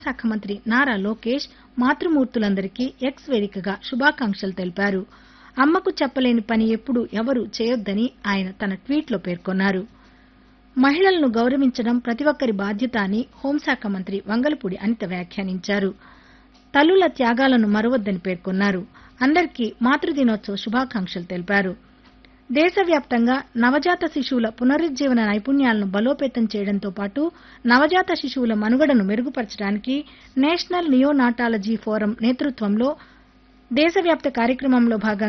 శాఖ మంత్రి నారా లోకేష్ మాతృమూర్తులందరికీ ఎక్స్ వేదికగా శుభాకాంక్షలు తెలిపారు అమ్మకు చెప్పలేని పని ఎప్పుడూ ఎవరూ చేయొద్దని ఆయన తన ట్వీట్లో పేర్కొన్నారు మహిళలను గౌరవించడం ప్రతి ఒక్కరి బాధ్యత అని హోంశాఖ మంత్రి వంగలపూడి అనిత వ్యాఖ్యానించారు తల్లుల త్యాగాలను మరవొద్దని పేర్కొన్నారు అందరికీ మాతృదినోత్సవ శుభాకాంక్షలు తెలిపారు దేశవ్యాప్తంగా నవజాత శిశువుల పునరుజ్జీవన నైపుణ్యాలను బలోపేతం చేయడంతో పాటు నవజాత శిశువుల మనుగడను మెరుగుపరచడానికి నేషనల్ నియోనాటాలజీ ఫోరం నేతృత్వంలో దేశవ్యాప్త కార్యక్రమంలో భాగంగా